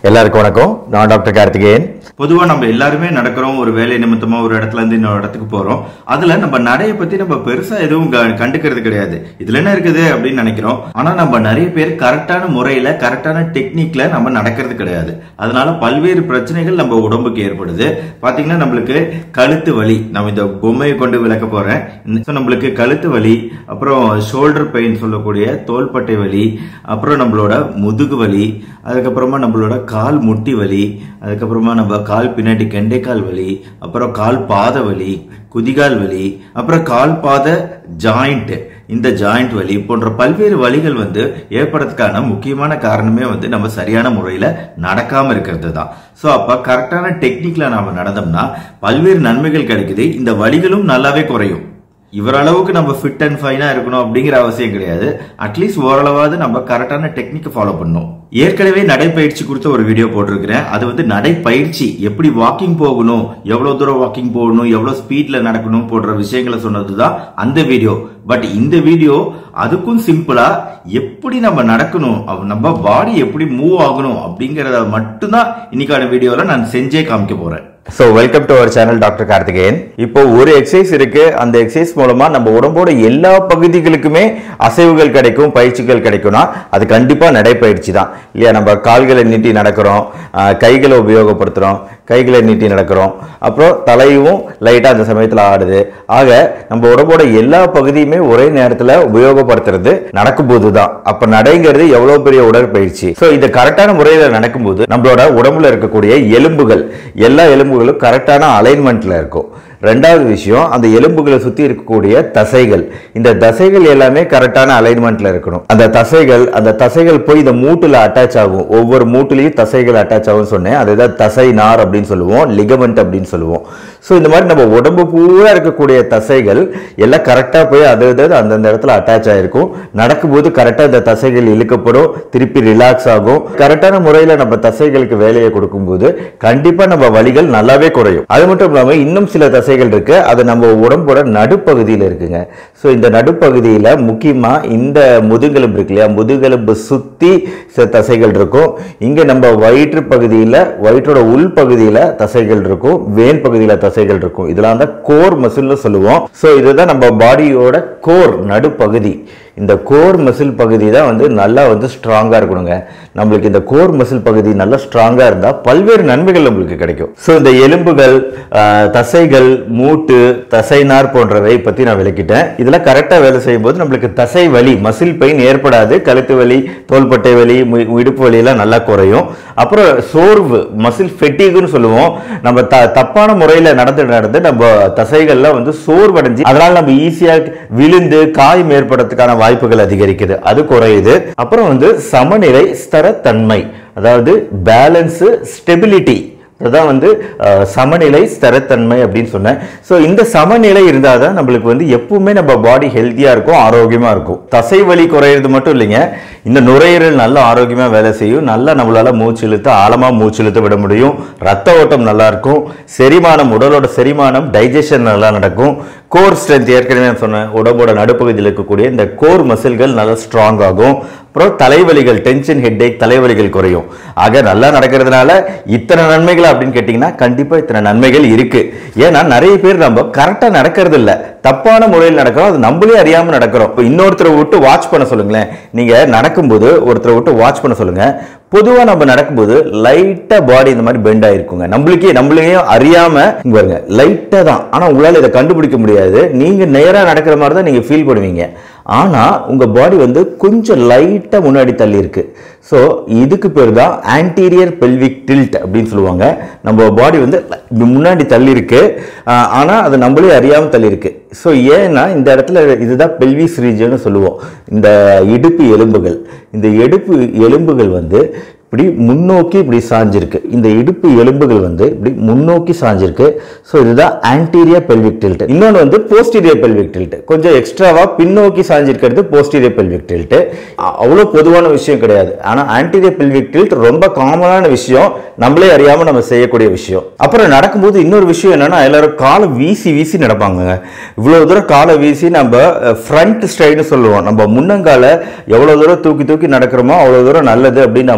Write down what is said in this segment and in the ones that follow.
எல்லாருக்கும் வணக்கம் நான் டாக்டர் கார்த்திகேயன் பொதுவா நம்ம எல்லாருமே நடக்கிறோம் ஒரு வேலை நிமித்தமா ஒரு இடத்துல இருந்து இன்னொரு இடத்துக்கு போறோம் அதுல நம்ம நடைய பத்தி நம்ம பெருசா எதுவும் க- கண்டுக்கிறது கிடையாது இதுல என்ன இருக்குது அப்படின்னு நினைக்கிறோம் ஆனா நம்ம நிறைய பேர் கரெக்டான முறையில கரெக்டான டெக்னிக்ல நம்ம நடக்கிறது கிடையாது அதனால பல்வேறு பிரச்சனைகள் நம்ம உடம்புக்கு ஏற்படுது பாத்தீங்கன்னா நம்மளுக்கு கழுத்து வலி நம்ம இந்த பொம்மையை கொண்டு விளக்க போறேன் So, நம்மளுக்கு கழுத்து வலி அப்புறம் ஷோல்டர் பெயின் சொல்லக்கூடிய தோள்பட்டை வலி அப்புறம் நம்மளோட முதுகு வலி அதுக்கப்புறமா நம்மளோட கால் முட்டி வலி அதுக்கப்புறமா நம்ம கால் பின்னாடி கெண்டைக்கால் வலி அப்புறம் கால் பாத வலி குதிகால் வலி அப்புறம் கால் பாத ஜாயிண்ட் இந்த ஜாயிண்ட் வலி போன்ற பல்வேறு வலிகள் வந்து ஏற்படுறதுக்கான முக்கியமான காரணமே வந்து நம்ம சரியான முறையில நடக்காம இருக்கிறது தான் ஸோ அப்ப கரெக்டான டெக்னிக்ல நாம நடந்தோம்னா பல்வேறு நன்மைகள் கிடைக்குது இந்த வலிகளும் நல்லாவே குறையும் இவர் அளவுக்கு நம்ம ஃபிட் அண்ட் ஃபைனா இருக்கணும் அப்படிங்கிற அவசியம் கிடையாது அட்லீஸ்ட் ஓரளவாவது நம்ம கரெக்டான டெக்னிக் ஃபாலோ பண்ணணும் ஏற்கனவே நடைப்பயிற்சி குறித்த ஒரு வீடியோ போட்டிருக்கிறேன் அது வந்து நடைப்பயிற்சி எப்படி வாக்கிங் போகணும் எவ்வளவு தூரம் வாக்கிங் போகணும் எவ்வளவு ஸ்பீட்ல நடக்கணும் போன்ற விஷயங்களை சொன்னதுதான் அந்த வீடியோ பட் இந்த வீடியோ அதுக்கும் சிம்பிளா எப்படி நம்ம நடக்கணும் அப்ப நம்ம பாடி எப்படி மூவ் ஆகணும் அப்படிங்கறத மட்டும்தான் இன்னைக்கான வீடியோல நான் செஞ்சே காமிக்க போறேன் so welcome to our channel doctor Karthikeyan இப்போ ஒரு எக்ஸசைஸ் இருக்கு அந்த எக்ஸசைஸ் மூலமா நம்ம உடம்போட எல்லா பகுதிகளுக்குமே அசைவுகள் கிடைக்கும் பயிற்சிகள் கிடைக்கும்னா அது கண்டிப்பா நடைப்பயிற்சி தான் இல்லையா நம்ம கால்களை நீட்டி நடக்கிறோம் ஆஹ் கைகளை உபயோகப்படுத்துறோம் கைகளை நீட்டி நடக்கிறோம் அப்புறம் தலையும் லைட்டா அந்த சமயத்துல ஆடுது ஆக நம்ம உடம்போட எல்லா பகுதியுமே ஒரே நேரத்துல உபயோகப்படுத்துறது நடக்கும்போது தான் அப்ப நடைங்கிறது எவ்வளவு பெரிய உடற்பயிற்சி ஸோ இது கரெக்டான முறையில நடக்கும்போது நம்மளோட உடம்புல இருக்கக்கூடிய எலும்புகள் எல்லா எலும்புகளும் கரெக்டான அலைன்மெண்ட்ல இருக்கும் ரெண்டாவது விஷயம் அந்த எலும்புகளை சுத்தி இருக்கக்கூடிய தசைகள் இந்த தசைகள் எல்லாமே கரெக்டான அலைன்மெண்ட்ல இருக்கணும் அந்த தசைகள் அந்த தசைகள் போய் இந்த மூட்டுல அட்டாச் ஆகும் ஒவ்வொரு மூட்டுலயும் தசைகள் அட்டாச் ஆகும் சொன்னேன் அதுதான் தசை நார் அப்படின்னு சொல்லுவோம் லிகமெண்ட் அப்படின்னு சொல்லுவோம் ஸோ இந்த மாதிரி நம்ம உடம்பு பூரா இருக்கக்கூடிய தசைகள் எல்லாம் கரெக்டா போய் அது அது அந்தந்த இடத்துல அட்டாச் ஆயிருக்கும் நடக்கும்போது கரெக்டா இந்த தசைகள் இழுக்கப்படும் திருப்பி ரிலாக்ஸ் ஆகும் கரெக்டான முறையில நம்ம தசைகளுக்கு வேலையை கொடுக்கும்போது கண்டிப்பா நம்ம வலிகள் நல்லாவே குறையும் அது மட்டும் இல்லாம இன்னும் சில தசைகள் இருக்கு அது நம்ம உடம்போட நடுப்பகுதியில் இருக்குங்க ஸோ இந்த நடுப்பகுதியில முக்கியமா இந்த முதுகெலும்பு இருக்கு இல்லையா முதுகெலும்பு சுத்தி சில தசைகள் இருக்கும் இங்க நம்ம வயிற்று பகுதியில வயிற்றோட உள் பகுதியில தசைகள் இருக்கும் வேன் பகுதியில தசைகள் இருக்கும் இதெல்லாம் தான் கோர் மசில்னு சொல்லுவோம் ஸோ இதுதான் நம்ம பாடியோட கோர் நடுப்பகுதி இந்த கோர் மசில் பகுதி தான் வந்து நல்லா வந்து ஸ்ட்ராங்காக இருக்கணுங்க நம்மளுக்கு இந்த கோர் மசில் பகுதி நல்லா ஸ்ட்ராங்காக இருந்தால் பல்வேறு நன்மைகள் நம்மளுக்கு கிடைக்கும் ஸோ இந்த எலும்புகள் ஆஹ், தசைகள் மூட்டு தசைநார் போன்றவை பற்றி நான் விளக்கிட்டேன் இதெல்லாம் கரெக்டாக வேலை செய்யும்போது நம்மளுக்கு தசை வலி மசில் பெயின் ஏற்படாது கழுத்து வலி தோள்பட்டை வலி மு- இடுப்பு வலியெல்லாம் நல்லா குறையும் அப்புறம் சோர்வு மசில் ஃபெட்டிகுன்னு சொல்லுவோம் நம்ம த தப்பான முறையில் நடந்து நடந்து நம்ம தசைகள்லாம் வந்து சோர்வடைஞ்சு அதனால நம்ம ஈஸியாக விழுந்து காயம் ஏற்படுறதுக்கான வாய்ப்புகள் அதிகரிக்குது அது குறையுது அப்புறம் வந்து சமநிலை ஸ்திரத்தன்மை அதாவது பேலன்ஸ் ஸ்டெபிலிட்டி அதுதான் வந்து அஹ், சமநிலை ஸ்திரத்தன்மை அப்படின்னு சொன்னேன் ஸோ இந்த சமநிலை இருந்தால் தான் நம்மளுக்கு வந்து எப்பவுமே நம்ம பாடி ஹெல்த்தியாக இருக்கும் ஆரோக்கியமாக இருக்கும் தசை வலி குறையிறது மட்டும் இல்லைங்க இந்த நுரையீரல் நல்ல ஆரோக்கியமாக வேலை செய்யும் நல்லா நம்மளால மூச்சு இழுத்து ஆழமாக மூச்சு இழுத்து விட முடியும் ரத்த ஓட்டம் நல்லா இருக்கும் செரிமானம் உடலோட செரிமானம் டைஜஷன் நல்லா நடக்கும் கோர் ஸ்ட்ரென்த் ஏற்கனவே நான் சொன்னேன் உடம்போட நடுப்பகுதியில் இருக்கக்கூடிய இந்த கோர் மசில்கள் நல்லா ஸ்ட்ராங் ஆகும் அப்புறம் தலைவலிகள் டென்ஷன் ஹெட்டேக் தலைவலிகள் குறையும் ஆக நல்லா நடக்கிறதுனால இத்தனை நன்மைகள் அப்படின்னு கேட்டிங்கன்னா கண்டிப்பாக இத்தனை நன்மைகள் இருக்கு ஏன்னா நிறைய பேர் நம்ம கரெக்டாக நடக்கிறது இல்லை தப்பான முறையில் நடக்கிறோம் அது நம்மளே அறியாமல் நடக்கிறோம் இப்போ இன்னொருத்தரை விட்டு வாட்ச் பண்ண சொல்லுங்களேன் நீங்கள் நடக்கும்போது ஒருத்தரை விட்டு வாட்ச் பண்ண சொல்லுங்க பொதுவாக நம்ம நடக்கும்போது லைட்டாக பாடி இந்த மாதிரி பெண்ட் ஆயிருக்குங்க நம்மளுக்கே நம்மளையும் அறியாம இங்க பாருங்க லைட்டாக தான் ஆனால் உங்களால் இதை கண்டுபிடிக்க முடியாது நீங்கள் நேராக நடக்கிற மாதிரி தான் நீங்கள் ஃபீல் பண்ணுவீங்க ஆனால் உங்கள் பாடி வந்து கொஞ்சம் லைட்டாக முன்னாடி தள்ளி இருக்கு ஸோ இதுக்கு பேர் தான் ஆன்டீரியர் பெல்விக் டில்ட் அப்படின்னு சொல்லுவாங்க நம்ம பாடி வந்து இப்படி முன்னாடி தள்ளி இருக்கு ஆஹ் ஆனா அது நம்மளே அறியாமல் தள்ளி இருக்கு ஸோ ஏன்னா இந்த இடத்துல இதுதான் பெல்விஸ் ரீஜன் சொல்லுவோம் இந்த இடுப்பு எலும்புகள் இந்த இடுப்பு எலும்புகள் வந்து இப்படி முன்னோக்கி இப்படி சாஞ்சிருக்கு இந்த இடுப்பு எலும்புகள் வந்து இப்படி முன்னோக்கி சாஞ்சிருக்கு ஸோ இதுதான் ஆன்டீரியர் பெல்விக் டில்ட் இன்னொன்று வந்து போஸ்டீரியர் பெல்விக் டில்ட் கொஞ்சம் எக்ஸ்ட்ராவா பின்னோக்கி சாஞ்சிருக்கிறது போஸ்டீரியர் பெல்விக் டில்ட் அவ்வளோ பொதுவான விஷயம் கிடையாது ஆனால் ஆன்டீரியர் பெல்விக் டில்ட் ரொம்ப காமனான விஷயம் நம்மளே அறியாம நம்ம செய்யக்கூடிய விஷயம் அப்புறம் நடக்கும்போது இன்னொரு விஷயம் என்னன்னா எல்லாரும் காலை வீசி வீசி நடப்பாங்க இவ்வளவு தூரம் காலை வீசி நம்ம ஃப்ரண்ட் ஸ்ட்ரைடுன்னு சொல்லுவோம் நம்ம முன்னங்கால எவ்வளவு தூரம் தூக்கி தூக்கி நடக்கிறோமோ அவ்வளவு தூரம் நல்லது அப்படின்னு நம்ம நினைக்கிறோம்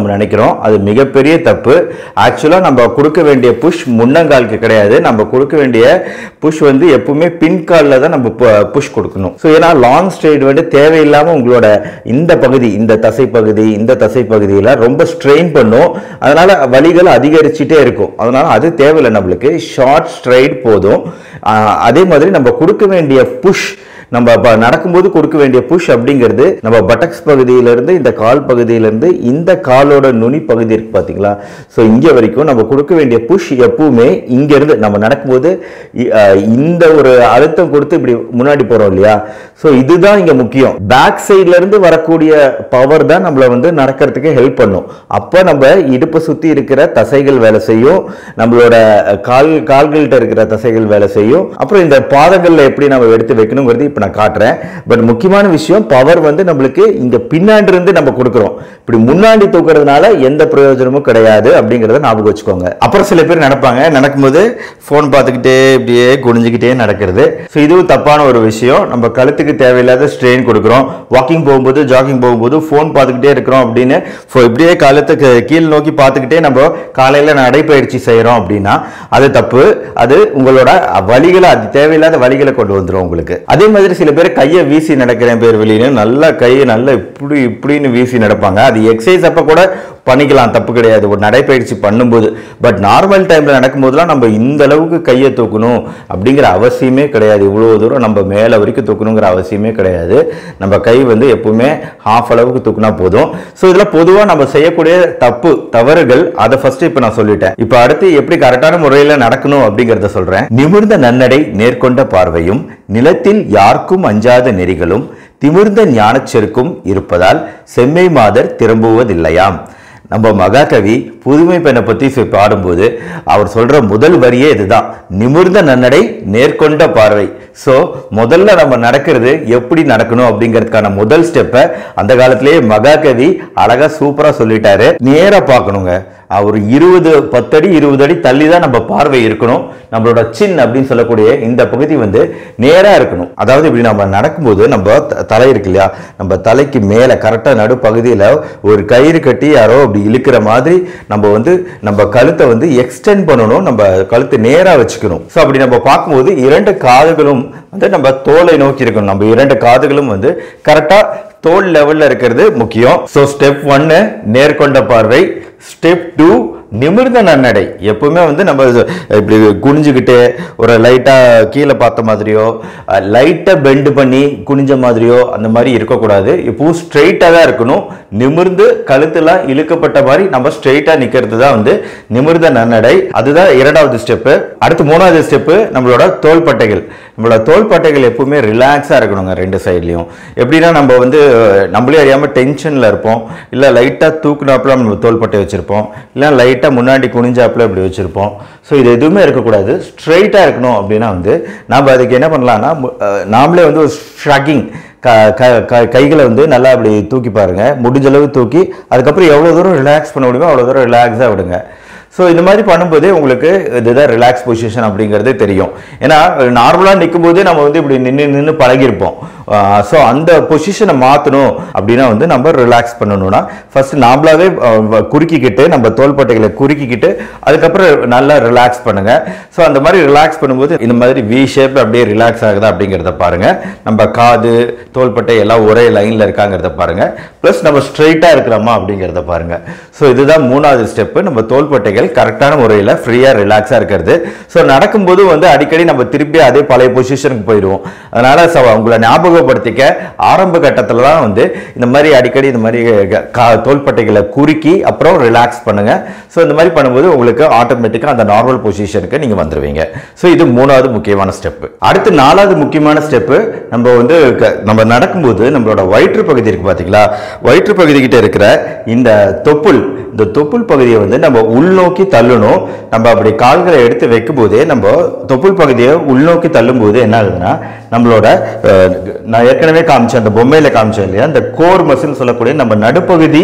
நினைக்கிறோம் அது மிகப்பெரிய தப்பு ஆக்சுவலாக நம்ம கொடுக்க வேண்டிய புஷ் முன்னங்காலுக்கு கிடையாது நம்ம கொடுக்க வேண்டிய புஷ் வந்து எப்பவுமே பின்காலில் தான் நம்ம புஷ் கொடுக்கணும் ஸோ ஏன்னா லாங் ஸ்ட்ரைட் வந்து தேவையில்லாமல் உங்களோட இந்த பகுதி இந்த தசை பகுதி இந்த தசை பகுதியில் ரொம்ப ஸ்ட்ரெயின் பண்ணும் அதனால வலிகள் அதிகரிச்சுட்டே இருக்கும் அதனால அது தேவையில்லை நம்மளுக்கு ஷார்ட் ஸ்ட்ரைட் போதும் ஆஹ் அதே மாதிரி நம்ம கொடுக்க வேண்டிய புஷ் நம்ம ப- நடக்கும்போது கொடுக்க வேண்டிய புஷ் அப்படிங்கிறது நம்ம பட்டக்ஸ் பகுதியிலிருந்து இந்த கால் பகுதியிலிருந்து இந்த காலோட நுனி பகுதி இருக்கு பாத்தீங்களா ஸோ இங்க வரைக்கும் நம்ம கொடுக்க வேண்டிய புஷ் எப்பவுமே இங்க இருந்து நம்ம நடக்கும்போது இ- அஹ் இந்த ஒரு அழுத்தம் கொடுத்து இப்படி முன்னாடி போறோம் இல்லையா ஸோ இதுதான் இங்க முக்கியம் பேக் சைட்ல இருந்து வரக்கூடிய பவர் தான் நம்மள வந்து நடக்கிறதுக்கு ஹெல்ப் பண்ணும் அப்போ நம்ம இடுப்பை சுத்தி இருக்கிற தசைகள் வேலை செய்யும் நம்மளோட கால் கால்கள்கிட்ட இருக்கிற தசைகள் வேலை செய்யும் அப்புறம் இந்த பாதங்கள்ல எப்படி நம்ம எடுத்து வைக்கணுங்கிறது இப்போ நான் காட்டுறேன் பட் முக்கியமான விஷயம் பவர் வந்து நம்மளுக்கு இங்க பின்னாடி இருந்து நம்ம கொடுக்குறோம் இப்படி முன்னாடி தூக்குறதுனால எந்த பிரயோஜனமும் கிடையாது அப்படிங்கறத ஞாபகம் வச்சுக்கோங்க அப்புறம் சில பேர் நடப்பாங்க நடக்கும்போது ஃபோன் பார்த்துக்கிட்டே இப்படியே குனிஞ்சுக்கிட்டே நடக்கிறது ஸோ இதுவும் தப்பான ஒரு விஷயம் நம்ம கழுத்துக்கு தேவையில்லாத ஸ்ட்ரெயின் கொடுக்குறோம் வாக்கிங் போகும்போது ஜாகிங் போகும்போது ஃபோன் பார்த்துக்கிட்டே இருக்கிறோம் அப்படின்னு ஃபோ- இப்படியே கழுத்துக்கு கீழ் நோக்கி பார்த்துக்கிட்டே நம்ம காலையில நடைப்பயிற்சி செய்றோம் அப்படின்னா அது தப்பு அது உங்களோட வலிகளை அது தேவையில்லாத வலிகளை கொண்டு வந்துடும் உங்களுக்கு அதே மாதிரி சில பேர் கையை வீசி நடக்கிறேன் பேர் வெளியில நல்லா கையை நல்லா இப்படி இப்படின்னு வீசி நடப்பாங்க அது எக்ஸசைஸ் அப்ப கூட பண்ணிக்கலாம் தப்பு கிடையாது ஒரு நடைப்பயிற்சி பண்ணும்போது பட் நார்மல் டைம்ல நடக்கும்போதெல்லாம் நம்ம இந்த அளவுக்கு கையை தூக்கணும் அப்படிங்கிற அவசியமே கிடையாது இவ்வளவு தூரம் நம்ம மேல வரைக்கும் தூக்கணுங்கிற அவசியமே கிடையாது நம்ம கை வந்து எப்பவுமே ஹாஃப் அளவுக்கு தூக்குனா போதும் ஸோ இதுல பொதுவா நம்ம செய்யக்கூடிய தப்பு தவறுகள் அதை ஃபர்ஸ்ட் இப்போ நான் சொல்லிட்டேன் இப்போ அடுத்து எப்படி கரெக்டான முறையில் நடக்கணும் அப்படிங்கறத சொல்றேன் நிமிர்ந்த நன்னடை நேர்கொண்ட பார்வையும் நிலத்தில் யாருக்கும் அஞ்சாத நெறிகளும் திமிர்ந்த ஞானச் செருக்கும் இருப்பதால் செம்மை மாதர் திரும்புவதில்லையாம் நம்ம மகாகவி புதுமை பெண்ணை பத்தி சொ- பாடும்போது அவர் சொல்ற முதல் வரியே இதுதான் நிமிர்ந்த நன்னடை நேர்கொண்ட பார்வை சோ முதல்ல நம்ம நடக்கிறது எப்படி நடக்கணும் அப்படிங்கிறதுக்கான முதல் ஸ்டெப்பை அந்த காலத்திலேயே மகாகவி அழகா சூப்பரா சொல்லிட்டாரு நேரா பார்க்கணுங்க அவர் இருபது பத்தடி இருபது அடி தள்ளி தான் நம்ம பார்வை இருக்கணும் நம்மளோட சின் அப்படின்னு சொல்லக்கூடிய இந்த பகுதி வந்து நேரா இருக்கணும் அதாவது இப்படி நம்ம நடக்கும்போது நம்ம த- தலை இருக்கு இல்லையா நம்ம தலைக்கு மேல கரெக்டா நடுப்பகுதியில ஒரு கயிறு கட்டி யாரோ அப்படி இழுக்கிற மாதிரி நம்ம வந்து நம்ம கழுத்தை வந்து எக்ஸ்டெண்ட் பண்ணணும் நம்ம கழுத்தை நேரா வச்சுக்கணும் ஸோ அப்படி நம்ம பார்க்கும்போது இரண்டு காதுகளும் வந்து நம்ம தோலை நோக்கி இருக்கணும் நம்ம இரண்டு காதுகளும் வந்து கரெக்டா தோல் லெவல்ல இருக்கிறது முக்கியம் ஸோ ஸ்டெப் ஒன்னு நேர்கொண்ட பார்வை ஸ்டெப் டூ நிமிர்ந்த நன்னடை எப்பவுமே வந்து நம்ம இது இப்படி குனிஞ்சுக்கிட்டு ஒரு லைட்டா கீழே பார்த்த மாதிரியோ லைட்டா பெண்ட் பண்ணி குனிஞ்ச மாதிரியோ அந்த மாதிரி இருக்கக்கூடாது இப்போ ஸ்ட்ரெயிட்டாக தான் இருக்கணும் நிமிர்ந்து கழுத்துலாம் இழுக்கப்பட்ட மாதிரி நம்ம ஸ்ட்ரெயிட்டா நிக்கிறது தான் வந்து நிமிர்ந்த நன்னடை அதுதான் இரண்டாவது ஸ்டெப்பு அடுத்து மூணாவது ஸ்டெப்பு நம்மளோட தோள்பட்டைகள் நம்மளோட தோள்பட்டைகள் எப்பவுமே ரிலாக்ஸாக இருக்கணுங்க ரெண்டு சைட்லையும் எப்படின்னா நம்ம வந்து அஹ், நம்மளே அறியாமல் டென்ஷனில் இருப்போம் இல்லை லைட்டாக தூக்குனாப்புல நம்ம தோள்பட்டை வச்சுருப்போம் இல்லை லைட்டாக முன்னாடி குனிஞ்சாப்புல இப்படி வச்சுருப்போம் ஸோ இது எதுவுமே இருக்கக்கூடாது ஸ்ட்ரைட்டாக இருக்கணும் அப்படின்னா வந்து நம்ம அதுக்கு என்ன பண்ணலாம்னா மு- அஹ், நாமளே வந்து ஒரு ஷ்ரக்கிங் க க- க- கைகளை வந்து நல்லா அப்படி தூக்கி பாருங்க முடிஞ்ச அளவு தூக்கி அதுக்கப்புறம் எவ்வளோ தூரம் ரிலாக்ஸ் பண்ண முடியுமோ அவ்வளோ தூரம் ரிலாக்ஸாக விடுங்க ஸோ இந்த மாதிரி பண்ணும்போதே உங்களுக்கு இதுதான் ரிலாக்ஸ் பொசிஷன் அப்படிங்கிறது தெரியும் ஏன்னா நார்மலாக நிற்கும் போதே நம்ம வந்து இப்படி நின்று நின்று பழகிருப்போம் ஸோ அந்த பொசிஷனை மாற்றணும் அப்படின்னா வந்து நம்ம ரிலாக்ஸ் பண்ணணும்னா ஃபர்ஸ்ட் நாமளாவே அஹ், குறுக்கிக்கிட்டு நம்ம தோள்பட்டைகளை குறுக்கிக்கிட்டு அதுக்கப்புறம் நல்லா ரிலாக்ஸ் பண்ணுங்க ஸோ அந்த மாதிரி ரிலாக்ஸ் பண்ணும்போது இந்த மாதிரி வி ஷேப் அப்படியே ரிலாக்ஸ் ஆகுதா அப்படிங்கிறத பாருங்க நம்ம காது தோள்பட்டை எல்லாம் ஒரே லைன்ல இருக்காங்கிறத பாருங்க ப்ளஸ் நம்ம ஸ்ட்ரைட்டா இருக்கிறோமா அப்படிங்கிறத பாருங்க ஸோ இதுதான் மூணாவது ஸ்டெப்பு நம்ம தோள்பட்டைகள் கரெக்டான முறையில் ஃப்ரீயா ரிலாக்ஸா இருக்கிறது ஸோ நடக்கும்போது வந்து அடிக்கடி நம்ம திருப்பி அதே பழைய பொசிஷனுக்கு போயிடுவோம் அதனால so உங்களை ஞாபகப்படுத்திக்க ஆரம்ப கட்டத்தில் தான் வந்து இந்த மாதிரி அடிக்கடி இந்த மாதிரி க- கா- தோள்பட்டைகளை குறுக்கி அப்புறம் ரிலாக்ஸ் பண்ணுங்க ஸோ இந்த மாதிரி பண்ணும்போது உங்களுக்கு ஆட்டோமேட்டிக்காக அந்த நார்மல் பொசிஷனுக்கு நீங்க வந்துருவீங்க ஸோ இது மூணாவது முக்கியமான ஸ்டெப் அடுத்து நாலாவது முக்கியமான ஸ்டெப் நம்ம வந்து க- நம்ம நடக்கும்போது நம்மளோட வயிற்று பகுதி இருக்கு பாத்தீங்களா வயிற்று பகுதி கிட்ட இருக்கிற இந்த தொப்புள் இந்த தொப்புள் பகுதியை வந்து நம்ம உள்நோக்கி தள்ளணும் நம்ம அப்படி கால்களை எடுத்து வைக்கும் போதே நம்ம தொப்புள் பகுதியை உள்நோக்கி தள்ளும் போது என்ன ஆகுதுன்னா நம்மளோட அஹ், நான் ஏற்கனவே காமிச்சேன் அந்த பொம்மையில காமிச்சேன் இல்லையா அந்த கோர் மசில் சொல்லக்கூடிய நம்ம நடுப்பகுதி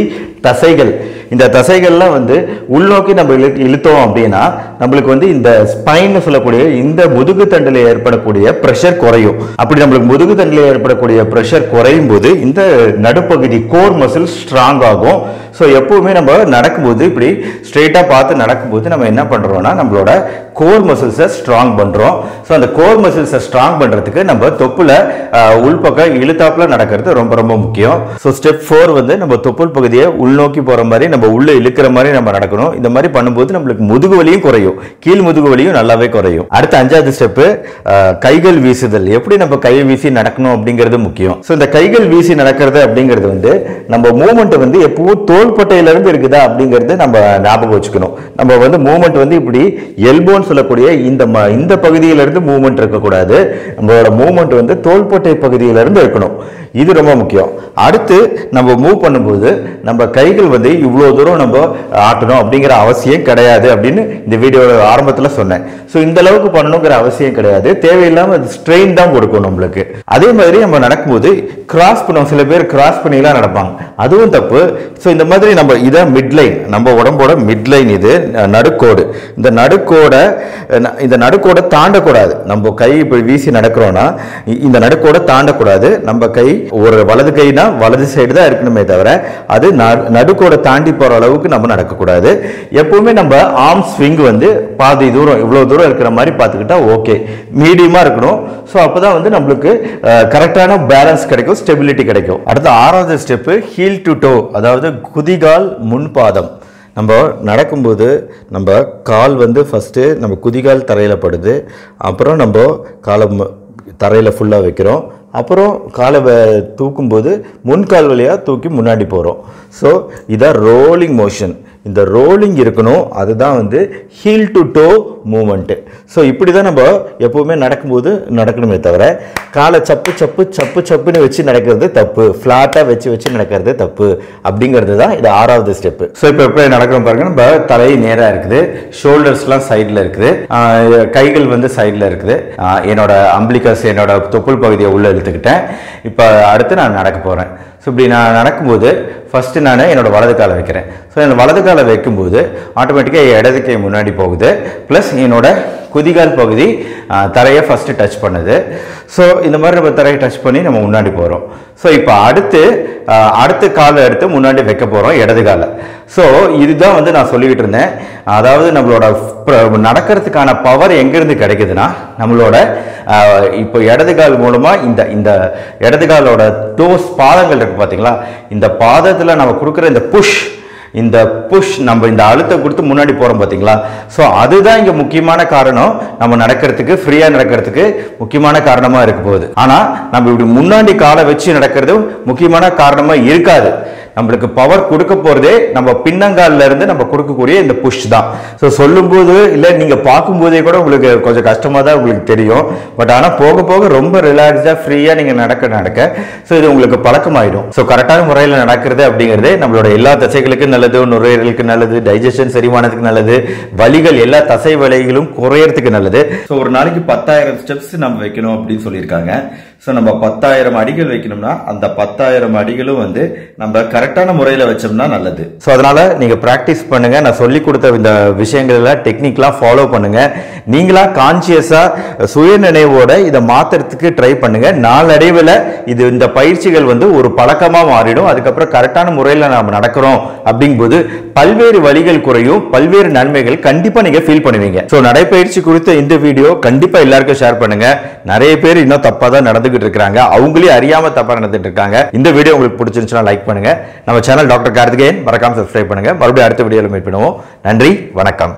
தசைகள் இந்த தசைகள்லாம் வந்து உள்நோக்கி நம்ம இழு இழுத்தோம் அப்படின்னா நம்மளுக்கு வந்து இந்த ஸ்பைன் சொல்லக்கூடிய இந்த முதுகு தண்டில் ஏற்படக்கூடிய ப்ரெஷர் குறையும் அப்படி நம்மளுக்கு முதுகு தண்டில் ஏற்படக்கூடிய ப்ரெஷர் குறையும் போது இந்த நடுப்பகுதி கோர் மசில் ஸ்ட்ராங் ஆகும் ஸோ எப்பவுமே நம்ம நடக்கும்போது இப்படி ஸ்ட்ரெயிட்டாக பார்த்து நடக்கும்போது நம்ம என்ன பண்ணுறோம்னா நம்மளோட கோர் மசில்ஸை ஸ்ட்ராங் பண்ணுறோம் ஸோ அந்த கோர் மசில்ஸை ஸ்ட்ராங் பண்ணுறதுக்கு நம்ம தொப்புல அஹ், உள்பக்கம் இழுத்தாப்புல நடக்கிறது ரொம்ப ரொம்ப முக்கியம் ஸோ ஸ்டெப் ஃபோர் வந்து நம்ம தொப்புள் பகுதியை உள்நோக்கி போகிற மாதிரி நம்ம உள்ள இழுக்கிற மாதிரி நம்ம நடக்கணும் இந்த மாதிரி பண்ணும்போது நம்மளுக்கு முதுகு வலியும் குறையும் கீழ் முதுகு வலியும் நல்லாவே குறையும் அடுத்த அஞ்சாவது ஸ்டெப்பு கைகள் வீசுதல் எப்படி நம்ம கை வீசி நடக்கணும் அப்படிங்கிறது முக்கியம் ஸோ இந்த கைகள் வீசி நடக்கிறது அப்படிங்கிறது வந்து நம்ம மூமெண்ட் வந்து எப்பவும் தோள்பட்டையில இருந்து இருக்குதா அப்படிங்கிறது நம்ம ஞாபகம் வச்சுக்கணும் நம்ம வந்து மூமெண்ட் வந்து இப்படி எல்போன்னு சொல்லக்கூடிய இந்த ம- இந்த பகுதியில இருந்து மூமெண்ட் இருக்கக்கூடாது நம்மளோட மூமெண்ட் வந்து தோள்பட்டை பகுதியில இருந்து இருக்கணும் இது ரொம்ப முக்கியம் அடுத்து நம்ம மூவ் பண்ணும்போது நம்ம கைகள் வந்து இவ்வளோ தூரம் நம்ம ஆட்டணும் அப்படிங்கிற அவசியம் கிடையாது அப்படின்னு இந்த வீடியோட ஆரம்பத்தில் சொன்னேன் ஸோ இந்த அளவுக்கு பண்ணணுங்கிற அவசியம் கிடையாது தேவையில்லாம அது ஸ்ட்ரெயின் தான் கொடுக்கும் நம்மளுக்கு அதே மாதிரி நம்ம நடக்கும்போது கிராஸ் பண்ணுவோம் சில பேர் கிராஸ் பண்ணிலாம் நடப்பாங்க அதுவும் தப்பு ஸோ இந்த மாதிரி நம்ம இதான் மிட்லைன் நம்ம உடம்போட மிட்லைன் இது அஹ், நடுக்கோடு இந்த நடுக்கோடை அஹ், ந- இந்த நடுக்கோடை தாண்டக்கூடாது நம்ம கை இப்படி வீசி நடக்கிறோம்னா இ- இந்த நடுக்கோடை தாண்டக்கூடாது நம்ம கை ஒரு வலது கைனா வலது சைடு தான் இருக்கணுமே தவிர அது நடு- நடுக்கோடை தாண்டி போற அளவுக்கு நம்ம நடக்கக்கூடாது எப்பவுமே நம்ம ஆர்ம் ஸ்விங் வந்து பாதி தூரம் இவ்வளவு தூரம் இருக்கிற மாதிரி பார்த்துக்கிட்டா ஓகே மீடியமா இருக்கணும் ஸோ அப்பதான் வந்து நம்மளுக்கு கரெக்டான பேலன்ஸ் கிடைக்கும் ஸ்டெபிலிட்டி கிடைக்கும் அடுத்து ஆறாவது ஸ்டெப்பு ஹீல் டு டோ அதாவது குதிகால் முன்பாதம் நம்ம நடக்கும்போது நம்ம கால் வந்து ஃபஸ்ட்டு நம்ம குதிகால் தரையில் படுது அப்புறம் நம்ம காலை தரையில் ஃபுல்லாக வைக்கிறோம் அப்புறம் காலை வ- தூக்கும்போது முன்கால் வழியாக தூக்கி முன்னாடி போகிறோம் ஸோ இதான் ரோலிங் மோஷன் இந்த ரோலிங் இருக்கணும் அதுதான் வந்து heel to toe movement so இப்படி தான் நம்ம எப்போவுமே நடக்கும்போது நடக்கணுமே தவிர காலை சப்பு சப்பு சப்பு சப்புன்னு வச்சு நடக்கிறது தப்பு ஃப்ளாட்டாக வச்சு வச்சு நடக்கிறது தப்பு அப்படிங்கிறது தான் இது ஆறாவது ஸ்டெப்பு ஸோ இப்போ எப்படி நடக்கிறோம் பாருங்க நம்ம தலை நேராக இருக்குது ஷோல்டர்ஸ்லாம் சைடில் இருக்குது ஆஹ் கைகள் வந்து சைடில் இருக்குது ஆஹ் என்னோட அம்பிளிகஸ் என்னோட தொப்புள் பகுதியை உள்ளே இழுத்துக்கிட்டேன் இப்போ அடுத்து நான் நடக்க போகிறேன் ஸோ இப்படி நான் நடக்கும்போது ஃபஸ்ட்டு நான் என்னோட வலது காலை வைக்கிறேன் ஸோ இந்த வலது காலை வைக்கும்போது ஆட்டோமேட்டிக்காக இடது கை முன்னாடி போகுது ப்ளஸ் என்னோட குதிகால் பகுதி ஆஹ், தரையை ஃபஸ்ட்டு டச் பண்ணுது ஸோ இந்த மாதிரி நம்ம தரையை டச் பண்ணி நம்ம முன்னாடி போகிறோம் ஸோ இப்போ அடுத்து ஆஹ், அடுத்த காலை எடுத்து முன்னாடி வைக்க போகிறோம் இடது காலை ஸோ இதுதான் வந்து நான் சொல்லிக்கிட்டு இருந்தேன் அதாவது நம்மளோட pr- நடக்கிறதுக்கான பவர் எங்கேருந்து கிடைக்குதுன்னா நம்மளோட ஆஹ், இப்போ இடது கால் மூலமாக இந்த இந்த இடது காலோட டோஸ் பாதங்கள் இருக்கு பார்த்தீங்களா இந்த பாதத்தில் நம்ம கொடுக்குற இந்த புஷ் இந்த புஷ் நம்ம இந்த அழுத்தம் கொடுத்து முன்னாடி போறோம் பாத்தீங்களா ஸோ அதுதான் இங்க முக்கியமான காரணம் நம்ம நடக்கிறதுக்கு ஃப்ரீயா நடக்கிறதுக்கு முக்கியமான காரணமா இருக்க போகுது ஆனா நம்ம இப்படி முன்னாடி காலை வச்சு நடக்கிறது முக்கியமான காரணமா இருக்காது நம்மளுக்கு பவர் கொடுக்க போறதே நம்ம பின்னங்கால்ல இருந்து நம்ம கொடுக்கக்கூடிய இந்த புஷ் தான் ஸோ சொல்லும்போது இல்லை நீங்க பார்க்கும்போதே கூட உங்களுக்கு கொஞ்சம் கஷ்டமா தான் உங்களுக்கு தெரியும் பட் ஆனா போக போக ரொம்ப ரிலாக்ஸ்டா ஃப்ரீயா நீங்க நடக்க நடக்க ஸோ இது உங்களுக்கு பழக்கமாயிடும் ஸோ கரெக்டான முறையில் நடக்கிறது அப்படிங்கிறது நம்மளோட எல்லா தசைகளுக்கும் நல்லது நுரையீரலுக்கு நல்லது டைஜஷன் செரிமானத்துக்கு நல்லது வலிகள் எல்லா தசை வலிகளும் குறையறதுக்கு நல்லது ஸோ ஒரு நாளைக்கு பத்தாயிரம் ஸ்டெப்ஸ் நம்ம வைக்கணும் அப்படின்னு சொல்லியிருக்காங்க ஸோ நம்ம பத்தாயிரம் அடிகள் வைக்கணும்னா அந்த பத்தாயிரம் அடிகளும் வந்து நம்ம கரெக்டான முறையில் வச்சோம்னா நல்லது ஸோ அதனால நீங்க ப்ராக்டிஸ் பண்ணுங்க நான் சொல்லி கொடுத்த இந்த விஷயங்கள்ல டெக்னிக்லாம் ஃபாலோ பண்ணுங்க நீங்களா கான்சியஸா சுய நினைவோட இதை மாத்துறதுக்கு ட்ரை பண்ணுங்க நாளடைவில் இது இந்த பயிற்சிகள் வந்து ஒரு பழக்கமா மாறிடும் அதுக்கப்புறம் கரெக்டான முறையில் நாம நடக்கிறோம் அப்படிங்கும்போது பல்வேறு வழிகள் குறையும் பல்வேறு நன்மைகள் கண்டிப்பா நீங்க ஃபீல் பண்ணுவீங்க ஸோ நடைப்பயிற்சி குறித்த இந்த வீடியோ கண்டிப்பா எல்லாருக்கும் ஷேர் பண்ணுங்க நிறைய பேர் இன்னும் தப்பா தான் நடந்துகிட்டு இருக்காங்க அவங்களே அறியாம தப்பா நடந்துட்டு இருக்காங்க இந்த வீடியோ உங்களுக்கு பிடிச்சிருந்துச்சுன்னா லைக் பண்ணுங்க நம்ம சேனல் டாக்டர் கார்த்திகேயன் மறக்காம சப்ஸ்கிரைப் பண்ணுங்க மறுபடியும் அடுத்த வீடியோவில் மீட் பண்ணுவோம் நன்றி வணக்கம்